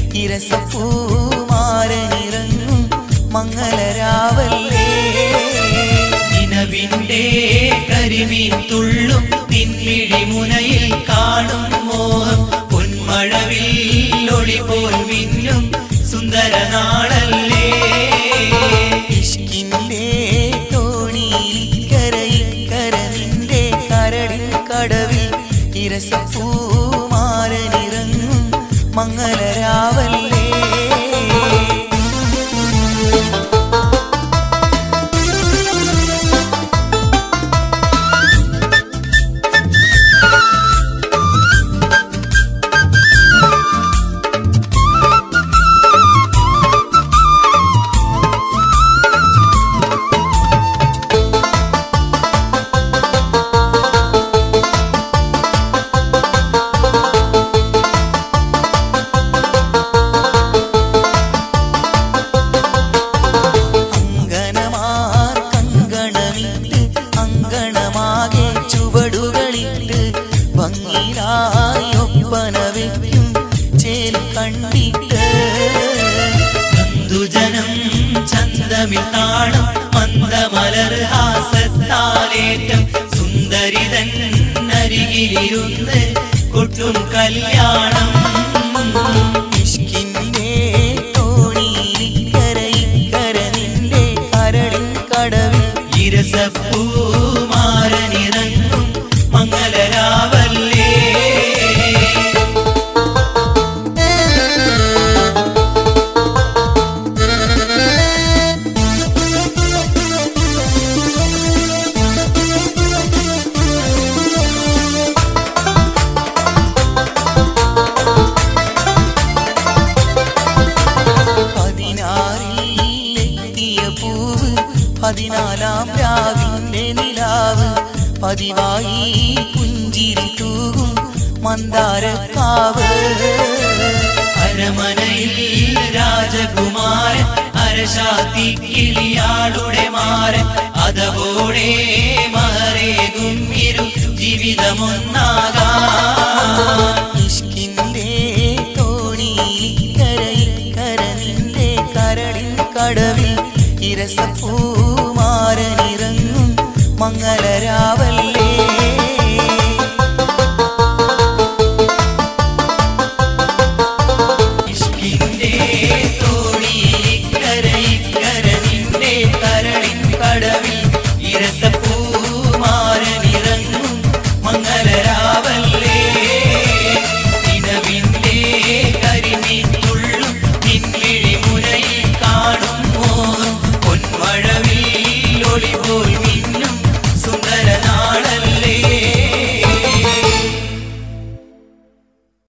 ഇരസപ്പൂമാരനിറങ്ങും മംഗളരാവല്ലേ നിലവിന്റെ കരിമീൻ തുള്ളും നിൻമിഴി മുനയിൽ കാണും മോഹം പൊന്മഴവിൽ ഒളി പോൽ മിന്നും സുന്ദര നാളല്ലേ ഇഷ്കിന്റെ തോണിക്കരയിക്കര നിന്റെ കരടിൽ കടവിൽ ഇരസപ്പൂമാരനിറങ്ങും മംഗളരാവല്ലേ അങ്കണമാർ കങ്കണമിട്ട് അങ്കണമാകെ ചുവടുകളിട്ട് ഭംഗിയിലായി ഒപ്പന വെക്കും ചേൽ കണ്ടിട്ട് ബന്ധുജനം ചന്തമിൽ നാണം മന്ദമലർ ഹാസത്താലേറ്റം സുന്ദരിതൻ അരികിലിരുന്ന് കൊട്ടും കല്യാണം ഇഷ്കിന്റെ തോണിക്കരയിക്കര നിന്റെ കരടിൽ കടവിൽ ഇരസപ്പൂമാരനിറങ്ങും മംഗലരാവല്ലേ പതിനാറിലെത്തിയ പൂവ് പതിനാലാം രാവിലെ നിലാവ് പതിവായി പുഞ്ചിരി തൂകും മന്ദാരക്കാവ് അരമനയിൽ രാജകുമാരൻ അരശാത്തിക്കിളിയാളുടെ മാരൻ അതവോടെ മറേകും ഇരു ജീവിതമൊന്നാകാം ഇഷ്കിന്റെ തോണിക്കരയിക്കര നിന്റെ കരടിൽ കടവിൽ ഇരസപ്പൂമാരനിറങ്ങും മംഗളരാവല്ലേ